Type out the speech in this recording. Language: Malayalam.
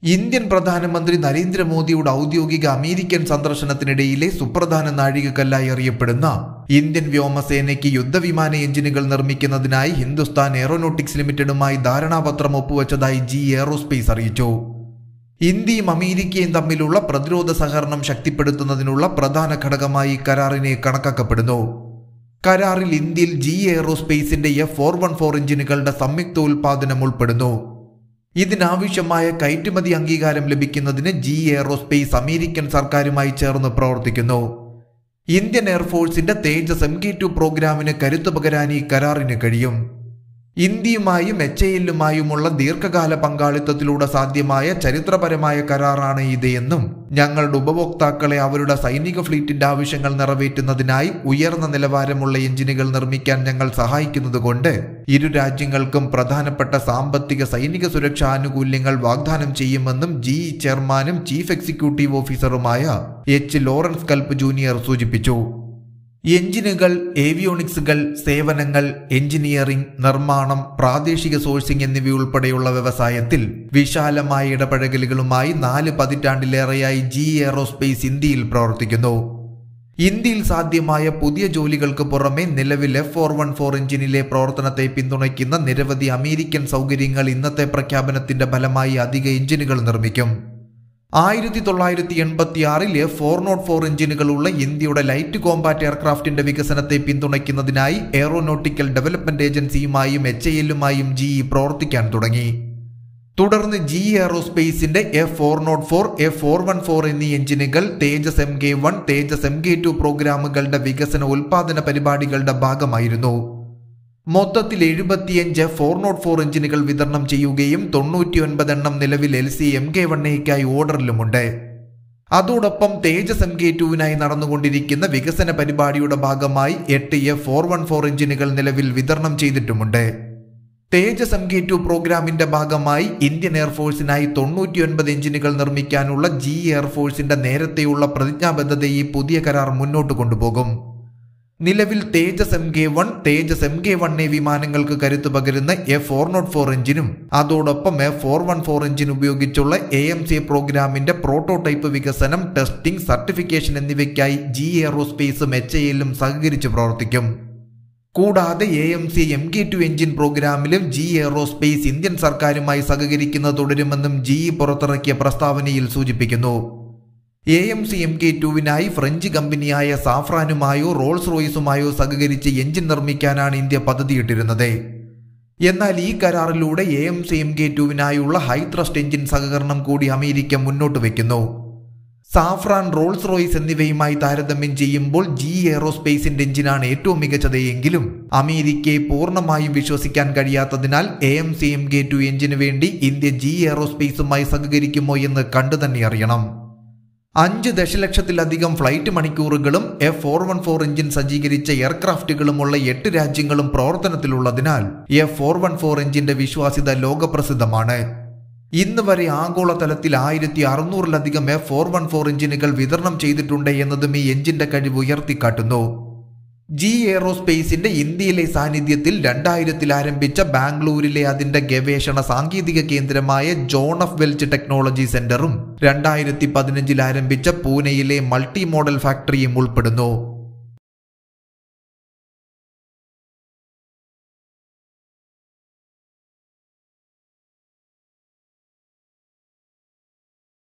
ഇന്ത്യൻ പ്രധാനമന്ത്രി നരേന്ദ്രമോദിയുടെ ഔദ്യോഗിക അമേരിക്കൻ സന്ദർശനത്തിനിടയിലെ സുപ്രധാന നാഴികക്കല്ലായി അറിയപ്പെടുന്ന ഇന്ത്യൻ വ്യോമസേനയ്ക്ക് യുദ്ധവിമാന എഞ്ചിനുകൾ നിർമ്മിക്കുന്നതിനായി ഹിന്ദുസ്ഥാൻ എയറോനോട്ടിക്സ് ലിമിറ്റഡുമായി ധാരണാപത്രം ഒപ്പുവച്ചതായി ജി എയറോസ്പേസ് അറിയിച്ചു ഇന്ത്യയും അമേരിക്കയും തമ്മിലുള്ള പ്രതിരോധ സഹകരണം ശക്തിപ്പെടുത്തുന്നതിനുള്ള പ്രധാന ഘടകമായി കരാറിനെ കണക്കാക്കപ്പെടുന്നു കരാറിൽ ഇന്ത്യയിൽ ജി എയറോസ്പേസിന്റെ എഫ് ഫോർ വൺ ഫോർ എഞ്ചിനുകളുടെ സംയുക്ത ഉൽപാദനം ഉൾപ്പെടുന്നു ഇതിനാവശ്യമായ കയറ്റുമതി അംഗീകാരം ലഭിക്കുന്നതിന് ജി എയറോസ്പേസ് അമേരിക്കൻ സർക്കാരുമായി ചേർന്ന് പ്രവർത്തിക്കുന്നു ഇന്ത്യൻ എയർഫോഴ്സിന്റെ തേജസ് എം കെ ടു പ്രോഗ്രാമിന് കരുത്തു പകരാൻ ഈ കരാറിന് കഴിയും ഇന്ത്യയുമായും എച്ച് എല്ലുമായുമുള്ള ദീർഘകാല പങ്കാളിത്തത്തിലൂടെ സാധ്യമായ ചരിത്രപരമായ കരാറാണ് ഇത് എന്നും ഞങ്ങളുടെ ഉപഭോക്താക്കളെ അവരുടെ സൈനിക ഫ്ലീറ്റിന്റെ ആവശ്യങ്ങൾ നിറവേറ്റുന്നതിനായി ഉയർന്ന നിലവാരമുള്ള എഞ്ചിനുകൾ നിർമ്മിക്കാൻ ഞങ്ങൾ സഹായിക്കുന്നതുകൊണ്ട് ഇരു രാജ്യങ്ങൾക്കും പ്രധാനപ്പെട്ട സാമ്പത്തിക സൈനിക സുരക്ഷാ ആനുകൂല്യങ്ങൾ വാഗ്ദാനം ചെയ്യുമെന്നും ജി ചെയർമാനും ചീഫ് എക്സിക്യൂട്ടീവ് ഓഫീസറുമായ എച്ച് ലോറൻസ് കൽപ്പ് ജൂനിയർ സൂചിപ്പിച്ചു എഞ്ചിനുകൾ ഏവിയോണിക്സുകൾ സേവനങ്ങൾ എഞ്ചിനീയറിംഗ് നിർമ്മാണം പ്രാദേശിക സോഴ്സിംഗ് എന്നിവയുൾപ്പെടെയുള്ള വ്യവസായത്തിൽ വിശാലമായ ഇടപഴകലുകളുമായി നാല് പതിറ്റാണ്ടിലേറെയായി ജി എയറോസ്പേസ് ഇന്ത്യയിൽ പ്രവർത്തിക്കുന്നു ഇന്ത്യയിൽ സാധ്യമായ പുതിയ ജോലികൾക്ക് പുറമെ നിലവിൽ എഫ് ഫോർ വൺ ഫോർ എഞ്ചിനിലെ പ്രവർത്തനത്തെ പിന്തുണയ്ക്കുന്ന നിരവധി അമേരിക്കൻ സൗകര്യങ്ങൾ ഇന്നത്തെ പ്രഖ്യാപനത്തിന്റെ ഫലമായി അധിക എഞ്ചിനുകൾ നിർമ്മിക്കും ആയിരത്തി തൊള്ളായിരത്തി എൺപത്തി ആറിൽ എഫ് ഫോർ നോട്ട് ഫോർ എഞ്ചിനുകളുള്ള ഇന്ത്യയുടെ ലൈറ്റ് കോമ്പാറ്റ് എയർക്രാഫ്റ്റിന്റെ വികസനത്തെ പിന്തുണയ്ക്കുന്നതിനായി എയറോനോട്ടിക്കൽ ഡെവലപ്മെന്റ് ഏജൻസിയുമായും എച്ച് എല്ലുമായും ജി പ്രവർത്തിക്കാൻ തുടങ്ങി തുടർന്ന് ജി എയറോസ്പേസിന്റെ F four naught four F four one four എന്നീ എഞ്ചിനുകൾ Tejas M K one Tejas M K two പ്രോഗ്രാമുകളുടെ വികസന ഉൽപാദന പരിപാടികളുടെ ഭാഗമായിരുന്നു മൊത്തത്തിൽ എഴുപത്തിയഞ്ച് ഫോർ നോട്ട് ഫോർ എഞ്ചിനുകൾ വിതരണം ചെയ്യുകയും തൊണ്ണൂറ്റിയൊൻപത് എണ്ണം നിലവിൽ എൽ സി എം കെ വണ്ണയ്ക്കായി ഓർഡറിലുമുണ്ട് അതോടൊപ്പം തേജസ് എം കെ ടുവിനായി നടന്നുകൊണ്ടിരിക്കുന്ന വികസന പരിപാടിയുടെ ഭാഗമായി എട്ട് എഫ് ഫോർ വൺ ഫോർ എഞ്ചിനുകൾ നിലവിൽ വിതരണം ചെയ്തിട്ടുമുണ്ട് തേജസ് എം കെ ടു പ്രോഗ്രാമിന്റെ ഭാഗമായി ഇന്ത്യൻ എയർഫോഴ്സിനായി തൊണ്ണൂറ്റിയൊൻപത് എഞ്ചിനുകൾ നിർമ്മിക്കാനുള്ള ജി എയർഫോഴ്സിന്റെ നേരത്തെയുള്ള പ്രതിജ്ഞാബദ്ധതയെ പുതിയ കരാർ മുന്നോട്ട് കൊണ്ടുപോകും നിലവിൽ Tejas M K one Tejas M K one A വിമാനങ്ങൾക്ക് കരുത്തു പകരുന്ന എഫ് ഫോർ നോട്ട് ഫോർ എഞ്ചിനും അതോടൊപ്പം F four one four engine ഉപയോഗിച്ചുള്ള എ എം സി പ്രോഗ്രാമിന്റെ പ്രോട്ടോടൈപ്പ് വികസനം ടെസ്റ്റിംഗ് സർട്ടിഫിക്കേഷൻ എന്നിവയ്ക്കായി ജി എയറോസ്പേസും എച്ച് എല്ലും സഹകരിച്ച് പ്രവർത്തിക്കും കൂടാതെ A M C M K two engine പ്രോഗ്രാമിലും ജി എയറോസ്പേസ് ഇന്ത്യൻ സർക്കാരുമായി സഹകരിക്കുന്നത് തുടരുമെന്നും ജി പുറത്തിറക്കിയ പ്രസ്താവനയിൽ സൂചിപ്പിക്കുന്നു A M C M K ടുവിനായി ഫ്രഞ്ച് കമ്പനിയായ സാഫ്രാനുമായോ റോൾസ് റോയ്സുമായോ സഹകരിച്ച് എഞ്ചിൻ നിർമ്മിക്കാനാണ് ഇന്ത്യ പദ്ധതിയിട്ടിരുന്നത് എന്നാൽ ഈ കരാറിലൂടെ A M C M K ടുവിനായുള്ള ഹൈ ത്രസ്റ്റ് എഞ്ചിൻ സഹകരണം കൂടി അമേരിക്ക മുന്നോട്ട് വയ്ക്കുന്നു സാഫ്രാൻ റോൾസ് റോയ്സ് എന്നിവയുമായി താരതമ്യം ചെയ്യുമ്പോൾ ജി എയറോസ്പേസിന്റെ എഞ്ചിനാണ് ഏറ്റവും മികച്ചത് എങ്കിലും അമേരിക്കയെ പൂർണ്ണമായും വിശ്വസിക്കാൻ കഴിയാത്തതിനാൽ A M C M K two എഞ്ചിന് വേണ്ടി ഇന്ത്യ ജി എയറോസ്പേസുമായി സഹകരിക്കുമോ എന്ന് കണ്ടു തന്നെ അറിയണം അഞ്ച് ദശലക്ഷത്തിലധികം ഫ്ലൈറ്റ് മണിക്കൂറുകളും F four one four engine സജ്ജീകരിച്ച എയർക്രാഫ്റ്റുകളുമുള്ള എട്ട് രാജ്യങ്ങളും പ്രവർത്തനത്തിലുള്ളതിനാൽ എഫ് ഫോർ വൺ ഫോർ എഞ്ചിന്റെ വിശ്വാസ്യത ലോകപ്രസിദ്ധമാണ് ഇന്ന് വരെ ആഗോളതലത്തിൽ ആയിരത്തി അറുന്നൂറിലധികം എഫ് ഫോർ വൺ ഫോർ എഞ്ചിനുകൾ വിതരണം ചെയ്തിട്ടുണ്ട് എന്നതും ഈ എഞ്ചിന്റെ കഴിവ് ഉയർത്തിക്കാട്ടുന്നു ജി എയറോസ്പേസിന്റെ ഇന്ത്യയിലെ സാന്നിധ്യത്തിൽ രണ്ടായിരത്തിൽ ആരംഭിച്ച ബാംഗ്ലൂരിലെ അതിന്റെ ഗവേഷണ സാങ്കേതിക കേന്ദ്രമായ ജോൺ ഓഫ് വെൽച്ച് ടെക്നോളജി സെന്ററും രണ്ടായിരത്തി പതിനഞ്ചിൽ ആരംഭിച്ച പൂനെയിലെ മൾട്ടി മോഡൽ ഫാക്ടറിയും ഉൾപ്പെടുന്നു